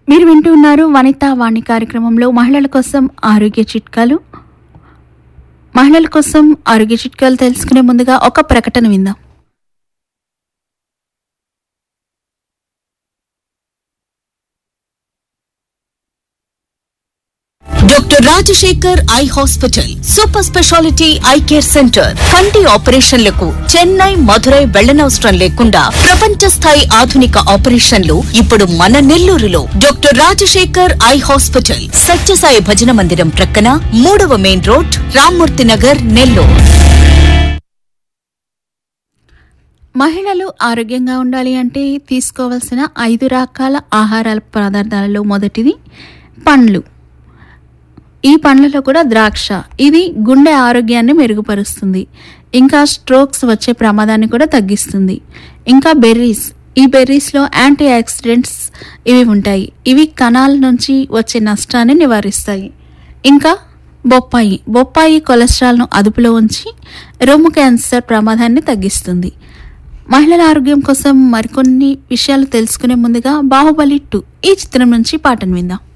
మీరు వింటూ ఉన్నారు వనితా వాణి కార్యక్రమంలో మహిళల కోసం ఆరోగ్య చిట్కాలు మహిళల కోసం ఆరోగ్య చిట్కాలు తెలుసుకునే ముందుగా ఒక ప్రకటన విందాం doctor Rajasekhar eye hospital super speciality eye care centre కంటి ఆపరేషన్లకు చెన్నై మధురై వెళ్లనవసరం లేకుండా ప్రపంచ స్థాయి ఆధునిక ఆపరేషన్లు ఇప్పుడు మన నెల్లూరులో doctor Rajasekhar eye hospital Sathya Sai భజన మందిరం ప్రక్కన మూడవ మెయిన్ రోడ్ రామ్మూర్తి నగర్ నెల్లూరు మహిళలు ఆరోగ్యంగా ఉండాలి అంటే తీసుకోవాల్సిన ఐదు రకాల ఆహారాల పదార్థాలలో మొదటిది పండ్లు ఈ పండ్లలో కూడా ద్రాక్ష ఇది గుండె ఆరోగ్యాన్ని మెరుగుపరుస్తుంది ఇంకా స్ట్రోక్స్ వచ్చే ప్రమాదాన్ని కూడా తగ్గిస్తుంది ఇంకా బెర్రీస్ ఈ బెర్రీస్లో యాంటీ ఆక్సిడెంట్స్ ఇవి ఉంటాయి ఇవి కణాల నుంచి వచ్చే నష్టాన్ని నివారిస్తాయి ఇంకా బొప్పాయి బొప్పాయి కొలెస్ట్రాల్ను అదుపులో ఉంచి రొమ్ము క్యాన్సర్ ప్రమాదాన్ని తగ్గిస్తుంది మహిళల ఆరోగ్యం కోసం మరికొన్ని విషయాలు తెలుసుకునే ముందుగా బాహుబలి టూ ఈ చిత్రం నుంచి పాటను విందాం